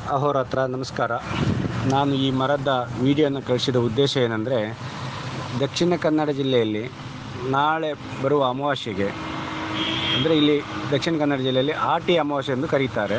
ಅಹೋರಾತ್ರ ನಮಸ್ಕಾರ ನಾನು ಈ ಮರದ ವಿಡಿಯೋನ ಕಳಿಸಿದ ಉದ್ದೇಶ ಏನಂದರೆ ದಕ್ಷಿಣ ಕನ್ನಡ ಜಿಲ್ಲೆಯಲ್ಲಿ ನಾಳೆ ಬರುವ ಅಮಾವಾಸ್ಯೆಗೆ ಅಂದರೆ ಇಲ್ಲಿ ದಕ್ಷಿಣ ಕನ್ನಡ ಜಿಲ್ಲೆಯಲ್ಲಿ ಆಟಿ ಅಮಾವಾಸ್ಯೆ ಎಂದು ಕರೀತಾರೆ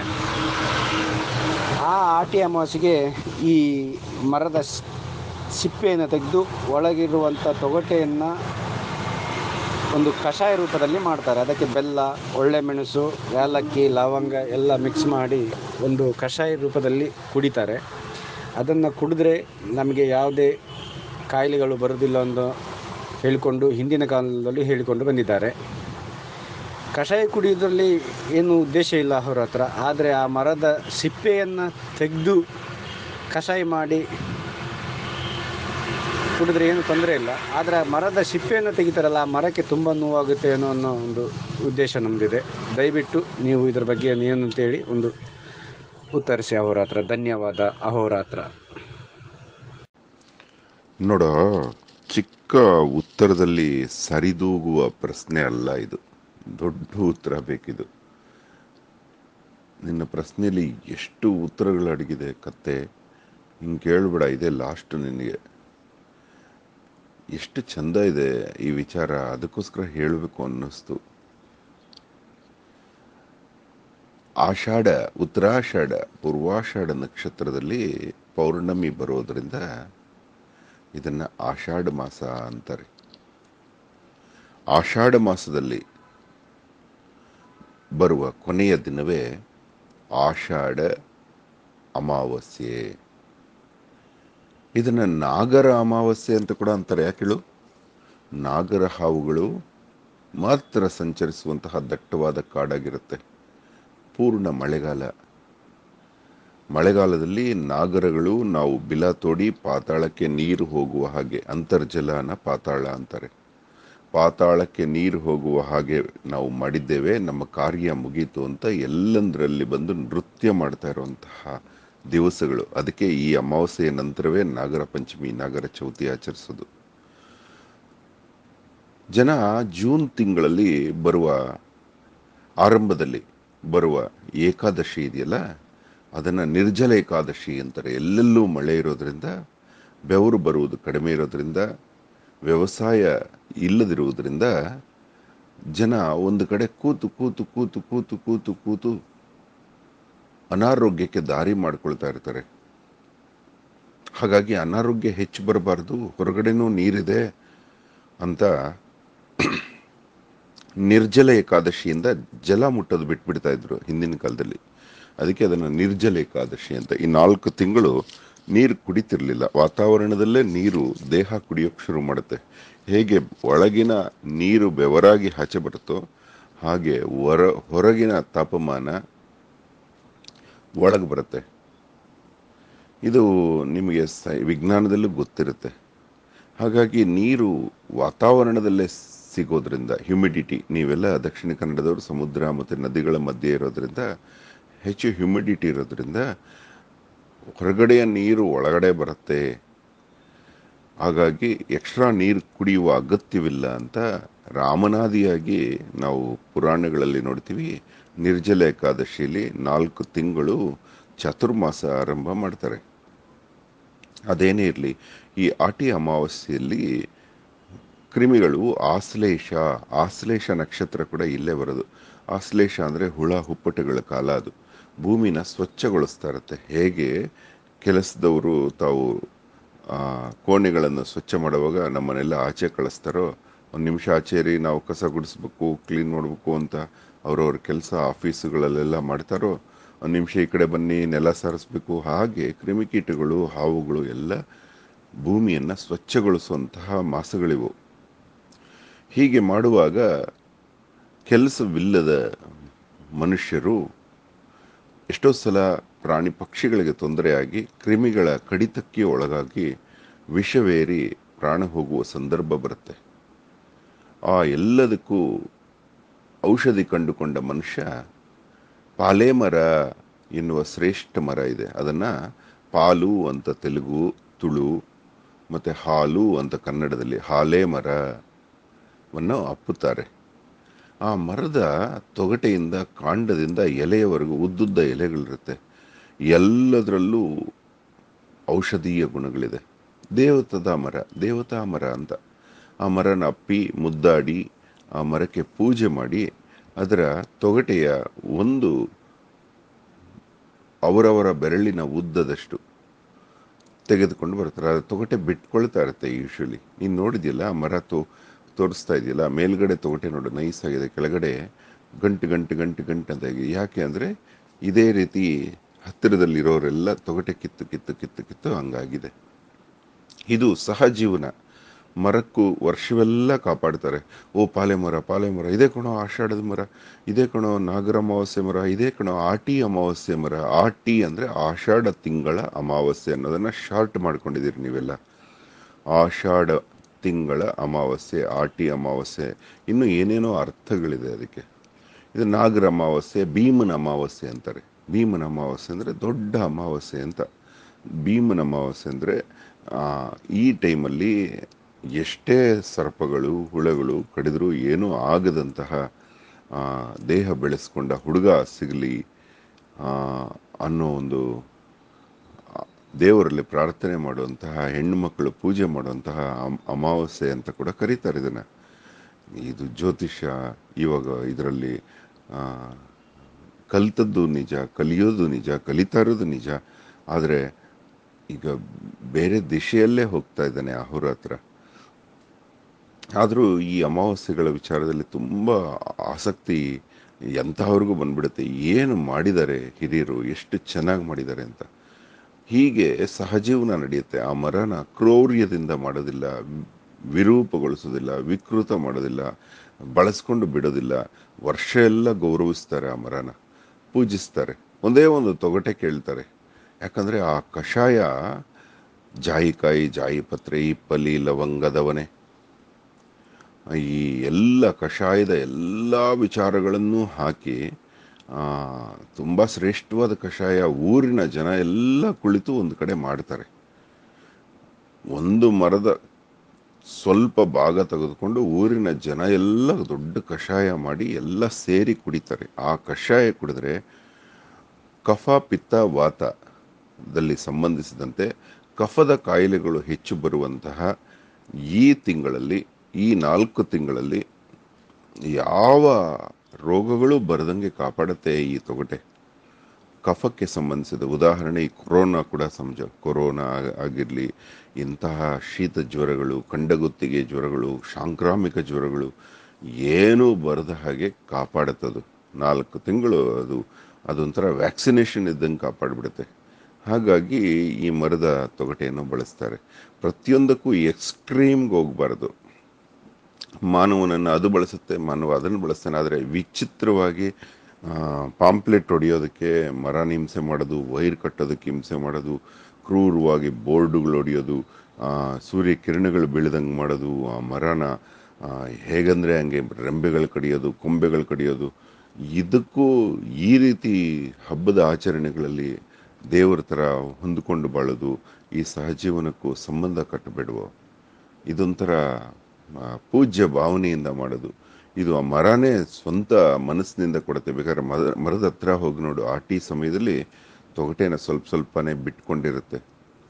ಆ ಆಟಿ ಅಮಾವಾಸ್ಯೆಗೆ ಈ ಮರದ ಸ್- ಸಿಪ್ಪೆಯನ್ನು ತೆಗೆದು ಒಳಗಿರುವಂಥ ತೊಗಟೆಯನ್ನು ಒಂದು ಕಷಾಯ ರೂಪದಲ್ಲಿ ಮಾಡ್ತಾರೆ ಅದಕ್ಕೆ ಬೆಲ್ಲ ಒಳ್ಳೆ ಮೆಣಸು ಏಲಕ್ಕಿ ಲವಂಗ ಎಲ್ಲ ಮಿಕ್ಸ್ ಮಾಡಿ ಒಂದು ಕಷಾಯ ರೂಪದಲ್ಲಿ ಕುಡಿತಾರೆ ಅದನ್ನು ಕುಡಿದ್ರೆ ನಮಗೆ ಯಾವುದೇ ಕಾಯಿಲೆಗಳು ಬರುವುದಿಲ್ಲ ಎಂದು ಹೇಳಿಕೊಂಡು ಹಿಂದಿನ ಕಾಲದಲ್ಲಿ ಹೇಳಿಕೊಂಡು ಬಂದಿದ್ದಾರೆ ಕಷಾಯ ಕುಡಿಯೋದ್ರಲ್ಲಿ ಏನು ಉದ್ದೇಶ ಇಲ್ಲ ಅವರ ಹತ್ರ ಆದರೆ ಆ ಮರದ ಸಿಪ್ಪೆಯನ್ನು ತೆಗೆದು ಕಷಾಯ ಮಾಡಿ ಕುಡಿದ್ರೆ ಏನು ತೊಂದರೆ ಇಲ್ಲ ಆದರೆ ಆ ಮರದ ಸಿಪ್ಪೆಯನ್ನು ತೆಗಿತಾರಲ್ಲ ಆ ಮರಕ್ಕೆ ತುಂಬ ನೋವಾಗುತ್ತೆ ಅನ್ನೋ ಅನ್ನೋ ಒಂದು ಉದ್ದೇಶ ನಮ್ಮದಿದೆ ದಯವಿಟ್ಟು ನೀವು ಇದರ ಬಗ್ಗೆ ಏನು ಅಂತೇಳಿ ಒಂದು ಉತ್ತರಿಸಿ ಅಹೋರಾತ್ರ ಧನ್ಯವಾದ ಅಹೋರಾತ್ರ ನೋಡ ಚಿಕ್ಕ ಉತ್ತರದಲ್ಲಿ ಸರಿದೂಗುವ ಪ್ರಶ್ನೆ ಅಲ್ಲ ಇದು ದೊಡ್ಡ ಉತ್ತರ ಬೇಕಿದು ನಿನ್ನ ಪ್ರಶ್ನೆಯಲ್ಲಿ ಎಷ್ಟು ಉತ್ತರಗಳು ಅಡಗಿದೆ ಕತ್ತೆ ಹಿಂಗೆ ಕೇಳ್ಬೇಡ ಇದೆ ಲಾಸ್ಟ್ ನಿನಗೆ ಎಷ್ಟು ಚಂದ ಇದೆ ಈ ವಿಚಾರ ಅದಕ್ಕೋಸ್ಕರ ಹೇಳಬೇಕು ಅನ್ನಿಸ್ತು ಆಷಾಢ ಉತ್ತರಾಷಾಢ ಪೂರ್ವಾಷಾಢ ನಕ್ಷತ್ರದಲ್ಲಿ ಪೌರ್ಣಮಿ ಬರೋದ್ರಿಂದ ಇದನ್ನ ಆಷಾಢ ಮಾಸ ಅಂತಾರೆ ಆಷಾಢ ಮಾಸದಲ್ಲಿ ಬರುವ ಕೊನೆಯ ದಿನವೇ ಆಷಾಢ ಅಮಾವಾಸ್ಯೆ ಇದನ್ನ ನಾಗರ ಅಮಾವಾಸ್ಯೆ ಅಂತ ಕೂಡ ಅಂತಾರೆ ಯಾಕೆ ಹೇಳು ನಾಗರ ಹಾವುಗಳು ಮಾತ್ರ ಸಂಚರಿಸುವಂತಹ ದಟ್ಟವಾದ ಕಾಡಾಗಿರುತ್ತೆ ಪೂರ್ಣ ಮಳೆಗಾಲ ಮಳೆಗಾಲದಲ್ಲಿ ನಾಗರಗಳು ನಾವು ಬಿಲ ತೋಡಿ ಪಾತಾಳಕ್ಕೆ ನೀರು ಹೋಗುವ ಹಾಗೆ ಅಂತರ್ಜಲನ ಪಾತಾಳ ಅಂತಾರೆ ಪಾತಾಳಕ್ಕೆ ನೀರು ಹೋಗುವ ಹಾಗೆ ನಾವು ಮಾಡಿದ್ದೇವೆ ನಮ್ಮ ಕಾರ್ಯ ಮುಗೀತು ಅಂತ ಎಲ್ಲಂದರಲ್ಲಿ ಬಂದು ನೃತ್ಯ ಮಾಡ್ತಾ ಇರುವಂತಹ ದಿವಸಗಳು ಅದಕ್ಕೆ ಈ ಅಮಾವಾಸ್ಯೆಯ ನಂತರವೇ ನಾಗರ ಪಂಚಮಿ ನಾಗರ ಚೌತಿ ಆಚರಿಸೋದು ಜನ ಜೂನ್ ತಿಂಗಳಲ್ಲಿ ಬರುವ ಆರಂಭದಲ್ಲಿ ಬರುವ ಏಕಾದಶಿ ಇದೆಯಲ್ಲ ಅದನ್ನು ನಿರ್ಜಲ ಏಕಾದಶಿ ಅಂತಾರೆ ಎಲ್ಲೆಲ್ಲೂ ಮಳೆ ಇರೋದ್ರಿಂದ ಬೆವರು ಬರುವುದು ಕಡಿಮೆ ಇರೋದ್ರಿಂದ ವ್ಯವಸಾಯ ಇಲ್ಲದಿರುವುದರಿಂದ ಜನ ಒಂದು ಕಡೆ ಕೂತು ಕೂತು ಕೂತು ಕೂತು ಕೂತು ಕೂತು ಅನಾರೋಗ್ಯಕ್ಕೆ ದಾರಿ ಮಾಡ್ಕೊಳ್ತಾ ಇರ್ತಾರೆ ಹಾಗಾಗಿ ಅನಾರೋಗ್ಯ ಹೆಚ್ಚು ಬರಬಾರ್ದು ಹೊರಗಡೆನೂ ನೀರಿದೆ ಅಂತ ನಿರ್ಜಲ ಏಕಾದಶಿಯಿಂದ ಜಲ ಮುಟ್ಟೋದು ಬಿಟ್ಬಿಡ್ತಾ ಇದ್ರು ಹಿಂದಿನ ಕಾಲದಲ್ಲಿ ಅದಕ್ಕೆ ಅದನ್ನು ನಿರ್ಜಲ ಏಕಾದಶಿ ಅಂತ ಈ ನಾಲ್ಕು ತಿಂಗಳು ನೀರು ಕುಡಿತಿರ್ಲಿಲ್ಲ ವಾತಾವರಣದಲ್ಲೇ ನೀರು ದೇಹ ಕುಡಿಯೋಕೆ ಶುರು ಮಾಡುತ್ತೆ ಹೇಗೆ ಒಳಗಿನ ನೀರು ಬೆವರಾಗಿ ಆಚೆ ಬರುತ್ತೋ ಹಾಗೆ ಹೊರ ಹೊರಗಿನ ತಾಪಮಾನ ಒಳಗೆ ಬರುತ್ತೆ ಇದು ನಿಮಗೆ ಸ ವಿಜ್ಞಾನದಲ್ಲೂ ಗೊತ್ತಿರುತ್ತೆ ಹಾಗಾಗಿ ನೀರು ವಾತಾವರಣದಲ್ಲೇ ಸಿಗೋದ್ರಿಂದ ಹ್ಯುಮಿಡಿಟಿ ನೀವೆಲ್ಲ ದಕ್ಷಿಣ ಕನ್ನಡದವರು ಸಮುದ್ರ ಮತ್ತು ನದಿಗಳ ಮಧ್ಯೆ ಇರೋದ್ರಿಂದ ಹೆಚ್ಚು ಹ್ಯುಮಿಡಿಟಿ ಇರೋದ್ರಿಂದ ಹೊರಗಡೆಯ ನೀರು ಒಳಗಡೆ ಬರುತ್ತೆ ಹಾಗಾಗಿ ಎಕ್ಸ್ಟ್ರಾ ನೀರು ಕುಡಿಯುವ ಅಗತ್ಯವಿಲ್ಲ ಅಂತ ರಾಮನಾದಿಯಾಗಿ ನಾವು ಪುರಾಣಗಳಲ್ಲಿ ನೋಡ್ತೀವಿ ನಿರ್ಜಲ ಏಕಾದಶಿಯಲ್ಲಿ ನಾಲ್ಕು ತಿಂಗಳು ಚತುರ್ಮಾಸ ಆರಂಭ ಮಾಡ್ತಾರೆ ಅದೇನೇ ಇರಲಿ ಈ ಆಟಿ ಅಮಾವಾಸ್ಯೆಯಲ್ಲಿ ಕ್ರಿಮಿಗಳು ಆಶ್ಲೇಷ ಆಶ್ಲೇಷ ನಕ್ಷತ್ರ ಕೂಡ ಇಲ್ಲೇ ಬರೋದು ಆಶ್ಲೇಷ ಅಂದರೆ ಹುಳ ಹುಪ್ಪಟೆಗಳ ಕಾಲ ಅದು ಭೂಮಿನ ಸ್ವಚ್ಛಗೊಳಿಸ್ತಾ ಇರುತ್ತೆ ಹೇಗೆ ಕೆಲಸದವರು ತಾವು ಆ, ಕೋಣೆಗಳನ್ನು ಸ್ವಚ್ಛ ಮಾಡುವಾಗ ನಮ್ಮನ್ನೆಲ್ಲ ಆಚೆ ಕಳಿಸ್ತಾರೋ ಒಂದು ನಿಮಿಷ ಆಚೆರಿ ನಾವು ಕಸ ಗುಡಿಸ್ಬೇಕು ಕ್ಲೀನ್ ಮಾಡಬೇಕು ಅಂತ ಅವ್ರವ್ರ ಕೆಲಸ ಆಫೀಸುಗಳಲ್ಲೆಲ್ಲ ಮಾಡ್ತಾರೋ ಒಂದು ನಿಮಿಷ ಈ ಕಡೆ ಬನ್ನಿ ನೆಲ ಸಾರಿಸ್ಬೇಕು ಹಾಗೆ ಕ್ರಿಮಿಕೀಟಗಳು ಹಾವುಗಳು ಎಲ್ಲ ಭೂಮಿಯನ್ನು ಸ್ವಚ್ಛಗೊಳಿಸುವಂತಹ ಮಾಸಗಳಿವು ಹೀಗೆ ಮಾಡುವಾಗ ಕೆಲಸವಿಲ್ಲದ ಮನುಷ್ಯರು ಎಷ್ಟೋ ಸಲ ಪ್ರಾಣಿ ಪಕ್ಷಿಗಳಿಗೆ ತೊಂದರೆಯಾಗಿ ಕ್ರಿಮಿಗಳ ಕಡಿತಕ್ಕೆ ಒಳಗಾಗಿ ವಿಷವೇರಿ ಪ್ರಾಣ ಹೋಗುವ ಸಂದರ್ಭ ಬರುತ್ತೆ ಆ ಎಲ್ಲದಕ್ಕೂ ಔಷಧಿ ಕಂಡುಕೊಂಡ ಮನುಷ್ಯ ಪಾಲೆ ಮರ ಎನ್ನುವ ಶ್ರೇಷ್ಠ ಮರ ಇದೆ ಅದನ್ನು ಪಾಲು ಅಂತ ತೆಲುಗು ತುಳು ಮತ್ತು ಹಾಲು ಅಂತ ಕನ್ನಡದಲ್ಲಿ ಹಾಲೆ ಮರವನ್ನು ಅಪ್ಪುತ್ತಾರೆ ಆ ಮರದ ತೊಗಟೆಯಿಂದ ಕಾಂಡದಿಂದ ಎಲೆಯವರೆಗೂ ಉದ್ದುದ್ದ ಎಲೆಗಳಿರುತ್ತೆ ಎಲ್ಲದರಲ್ಲೂ ಔಷಧೀಯ ಗುಣಗಳಿದೆ ದೇವತದ ಮರ ದೇವತಾ ಮರ ಅಂತ ಆ ಮರನ ಅಪ್ಪಿ ಮುದ್ದಾಡಿ ಆ ಮರಕ್ಕೆ ಪೂಜೆ ಮಾಡಿ ಅದರ ತೊಗಟೆಯ ಒಂದು ಅವರವರ ಬೆರಳಿನ ಉದ್ದದಷ್ಟು ತೆಗೆದುಕೊಂಡು ಬರ್ತಾರೆ ಅದು ತೊಗಟೆ ಬಿಟ್ಕೊಳ್ತಾ ಇರುತ್ತೆ ಯೂಶ್ವಲಿ ನೀನು ನೋಡಿದ್ಯಲ್ಲ ಆ ಮರ ತೋ ತೋರಿಸ್ತಾ ಇದೆಯಲ್ಲ ಮೇಲ್ಗಡೆ ತೊಗಟೆ ನೋಡು ನೈಸ್ ಆಗಿದೆ ಕೆಳಗಡೆ ಗಂಟು ಗಂಟು ಗಂಟು ಗಂಟು ಅಂತ ಇದೆ ಯಾಕೆ ಅಂದರೆ ಇದೇ ರೀತಿ ಹತ್ತಿರದಲ್ಲಿರೋರೆಲ್ಲ ತೊಗಟೆ ಕಿತ್ತು ಕಿತ್ತು ಕಿತ್ತು ಕಿತ್ತು ಹಂಗಾಗಿದೆ ಇದು ಸಹಜೀವನ ಮರಕ್ಕೂ ವರ್ಷವೆಲ್ಲ ಕಾಪಾಡ್ತಾರೆ ಓ ಪಾಲೆ ಮರ ಪಾಲೆ ಮರ ಇದೇ ಕಣೋ ಆಷಾಢದ ಮರ ಇದೇ ಕಣೋ ನಾಗರ ಅಮಾವಾಸ್ಯೆ ಮರ ಇದೇ ಕಣೋ ಆಟಿ ಅಮಾವಾಸ್ಯೆ ಮರ ಆಟಿ ಅಂದರೆ ಆಷಾಢ ತಿಂಗಳ ಅಮಾವಾಸ್ಯೆ ಅನ್ನೋದನ್ನು ಶಾರ್ಟ್ ಮಾಡ್ಕೊಂಡಿದ್ದೀರಿ ನೀವೆಲ್ಲ ಆಷಾಢ ತಿಂಗಳ ಅಮಾವಾಸ್ಯೆ ಆಟಿ ಅಮಾವಾಸ್ಯೆ ಇನ್ನು ಏನೇನೋ ಅರ್ಥಗಳಿದೆ ಅದಕ್ಕೆ ಇದು ನಾಗರ ಅಮಾವಾಸ್ಯೆ ಭೀಮನ ಅಮಾವಾಸ್ಯೆ ಅಂತಾರೆ ಭೀಮನ ಅಮಾವಾಸ್ಯೆ ಅಂದರೆ ದೊಡ್ಡ ಅಮಾವಾಸ್ಯೆ ಅಂತ ಭೀಮನ ಅಮಾವಾಸ್ಯೆ ಅಂದರೆ ಈ ಟೈಮಲ್ಲಿ ಎಷ್ಟೇ ಸರ್ಪಗಳು ಹುಳಗಳು ಕಡಿದರೂ ಏನೂ ಆಗದಂತಹ ಆ, ದೇಹ ಬೆಳೆಸ್ಕೊಂಡ ಹುಡುಗ ಸಿಗಲಿ ಅನ್ನೋ ಒಂದು ಆ, ದೇವರಲ್ಲಿ ಪ್ರಾರ್ಥನೆ ಮಾಡುವಂತಹ ಹೆಣ್ಣು ಮಕ್ಕಳು ಪೂಜೆ ಮಾಡುವಂತಹ ಅಮ್- ಅಮಾವಾಸ್ಯೆ ಅಂತ ಕೂಡ ಕರೀತಾರೆ ಇದನ್ನು ಇದು ಜ್ಯೋತಿಷ್ಯ ಇವಾಗ ಇದರಲ್ಲಿ ಕಲಿತದ್ದು ನಿಜ ಕಲಿಯೋದು ನಿಜ ಕಲಿತಾ ಇರೋದು ನಿಜ ಆದರೆ ಈಗ ಬೇರೆ ದಿಶೆಯಲ್ಲೇ ಹೋಗ್ತಾ ಇದ್ದಾನೆ ಅಹೋರಾತ್ರ ಆದರೂ ಈ ಅಮಾವಾಸ್ಯೆಗಳ ವಿಚಾರದಲ್ಲಿ ತುಂಬ ಆಸಕ್ತಿ ಎಂತಹವ್ರಿಗೂ ಬಂದ್ಬಿಡುತ್ತೆ ಏನು ಮಾಡಿದ್ದಾರೆ ಹಿರಿಯರು ಎಷ್ಟು ಚೆನ್ನಾಗಿ ಮಾಡಿದ್ದಾರೆ ಅಂತ ಹೀಗೆ ಸಹಜೀವನ ನಡೆಯುತ್ತೆ ಆ ಮರನ ಕ್ರೌರ್ಯದಿಂದ ಮಾಡೋದಿಲ್ಲ ವಿರೂಪಗೊಳಿಸೋದಿಲ್ಲ ವಿಕೃತ ಮಾಡೋದಿಲ್ಲ ಬಳಸ್ಕೊಂಡು ಬಿಡೋದಿಲ್ಲ ವರ್ಷ ಎಲ್ಲ ಗೌರವಿಸ್ತಾರೆ ಆ ಮರನ ಪೂಜಿಸ್ತಾರೆ ಒಂದೇ ಒಂದು ತೊಗಟೆ ಕೇಳ್ತಾರೆ ಯಾಕಂದರೆ ಆ ಕಷಾಯ ಜಾಯಿಕಾಯಿ ಜಾಯಿಪತ್ರೆ ಇಪ್ಪಲಿ ಲವಂಗದವನೆ ಈ ಎಲ್ಲ ಕಷಾಯದ ಎಲ್ಲ ವಿಚಾರಗಳನ್ನು ಹಾಕಿ ತುಂಬ ಶ್ರೇಷ್ಠವಾದ ಕಷಾಯ ಊರಿನ ಜನ ಎಲ್ಲ ಕುಳಿತು ಒಂದು ಕಡೆ ಮಾಡ್ತಾರೆ ಒಂದು ಮರದ ಸ್ವಲ್ಪ ಭಾಗ ತೆಗೆದುಕೊಂಡು ಊರಿನ ಜನ ಎಲ್ಲ ದೊಡ್ಡ ಕಷಾಯ ಮಾಡಿ ಎಲ್ಲ ಸೇರಿ ಕುಡಿತಾರೆ ಆ ಕಷಾಯ ಕುಡಿದ್ರೆ ಕಫ ಪಿತ್ತ ವಾತದಲ್ಲಿ ಸಂಬಂಧಿಸಿದಂತೆ ಕಫದ ಕಾಯಿಲೆಗಳು ಹೆಚ್ಚು ಬರುವಂತಹ ಈ ತಿಂಗಳಲ್ಲಿ ಈ ನಾಲ್ಕು ತಿಂಗಳಲ್ಲಿ ಯಾವ ರೋಗಗಳು ಬರದಂಗೆ ಕಾಪಾಡುತ್ತೆ ಈ ತೊಗಟೆ ಕಫಕ್ಕೆ ಸಂಬಂಧಿಸಿದ ಉದಾಹರಣೆ ಈ ಕೊರೋನಾ ಕೂಡ ಸಮಜ ಕೊರೋನಾ ಆಗಿರಲಿ ಇಂತಹ ಶೀತ ಜ್ವರಗಳು ಕಂಡಗುತ್ತಿಗೆ ಜ್ವರಗಳು ಸಾಂಕ್ರಾಮಿಕ ಜ್ವರಗಳು ಏನೂ ಬರದ ಹಾಗೆ ಕಾಪಾಡುತ್ತದು ನಾಲ್ಕು ತಿಂಗಳು ಅದು ಅದೊಂಥರ ವ್ಯಾಕ್ಸಿನೇಷನ್ ಇದ್ದಂಗೆ ಕಾಪಾಡಿಬಿಡುತ್ತೆ ಹಾಗಾಗಿ ಈ ಮರದ ತೊಗಟೆಯನ್ನು ಬಳಸ್ತಾರೆ ಪ್ರತಿಯೊಂದಕ್ಕೂ ಎಕ್ಸ್ಟ್ರೀಮ್ಗೆ ಹೋಗಬಾರ್ದು ಮಾನವನನ್ನು ಅದು ಬಳಸುತ್ತೆ ಮಾನವ ಅದನ್ನು ಬಳಸ್ತಾನೆ ಆದರೆ ವಿಚಿತ್ರವಾಗಿ ಪಾಂಪ್ಲೆಟ್ ಹೊಡೆಯೋದಕ್ಕೆ ಮರ ಹಿಂಸೆ ಮಾಡೋದು ವೈರ್ ಕಟ್ಟೋದಕ್ಕೆ ಹಿಂಸೆ ಮಾಡೋದು ಕ್ರೂರವಾಗಿ ಬೋರ್ಡುಗಳು ಹೊಡೆಯೋದು ಆ, ಸೂರ್ಯ ಕಿರಣಗಳು ಬೀಳ್ದಂಗೆ ಮಾಡೋದು ಆ ಮರನ ಆ, ಹೇಗಂದ್ರೆ ಹಂಗೆ ರೆಂಬೆಗಳು ಕಡಿಯೋದು ಕೊಂಬೆಗಳು ಕಡಿಯೋದು ಇದಕ್ಕೂ ಈ ರೀತಿ ಹಬ್ಬದ ಆಚರಣೆಗಳಲ್ಲಿ ದೇವರ ಥರ ಹೊಂದಿಕೊಂಡು ಬಾಳೋದು ಈ ಸಹಜೀವನಕ್ಕೂ ಸಂಬಂಧ ಕಟ್ಟಬೇಡುವ ಇದೊಂಥರ ಆ, ಪೂಜ್ಯ ಭಾವನೆಯಿಂದ ಮಾಡೋದು ಇದು ಆ ಮರನೇ ಸ್ವಂತ ಮನಸ್ಸಿನಿಂದ ಕೊಡುತ್ತೆ ಬೇಕಾದ್ರೆ ಮರ ಮರದ ಹತ್ರ ಹೋಗಿ ನೋಡು ಆ ಟೀ ಸಮಯದಲ್ಲಿ ತೊಗಟೆನ ಸ್ವಲ್ಪ ಸ್ವಲ್ಪನೇ ಬಿಟ್ಕೊಂಡಿರುತ್ತೆ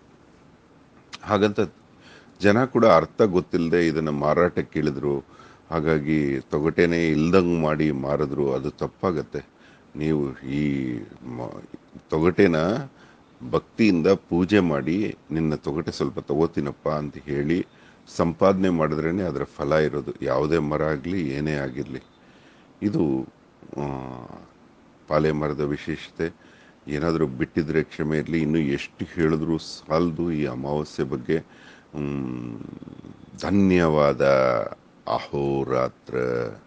ಹಾಗಂತ ಜನ ಕೂಡ ಅರ್ಥ ಗೊತ್ತಿಲ್ಲದೆ ಇದನ್ನು ಮಾರಾಟಕ್ಕೆ ಇಳಿದ್ರು ಹಾಗಾಗಿ ತೊಗಟೆನೇ ಇಲ್ದಂಗೆ ಮಾಡಿ ಮಾರಿದ್ರು ಅದು ತಪ್ಪಾಗತ್ತೆ ನೀವು ಈ ಮ- ತೊಗಟೆನ ಭಕ್ತಿಯಿಂದ ಪೂಜೆ ಮಾಡಿ ನಿನ್ನ ತೊಗಟೆ ಸ್ವಲ್ಪ ತಗೋತೀನಪ್ಪ ಅಂತ ಹೇಳಿ ಸಂಪಾದನೆ ಮಾಡಿದ್ರೇ ಅದರ ಫಲ ಇರೋದು ಯಾವುದೇ ಮರ ಆಗಲಿ ಏನೇ ಆಗಿರಲಿ ಇದು ಆ, ಪಾಲೆ ಮರದ ವಿಶೇಷತೆ ಏನಾದರೂ ಬಿಟ್ಟಿದ್ರೆ ಕ್ಷಮೆ ಇರಲಿ ಇನ್ನು ಎಷ್ಟು ಹೇಳಿದ್ರು ಸಾಲದು ಈ ಅಮಾವಾಸ್ಯೆ ಬಗ್ಗೆ ಮ್, ಧನ್ಯವಾದ ಅಹೋರಾತ್ರ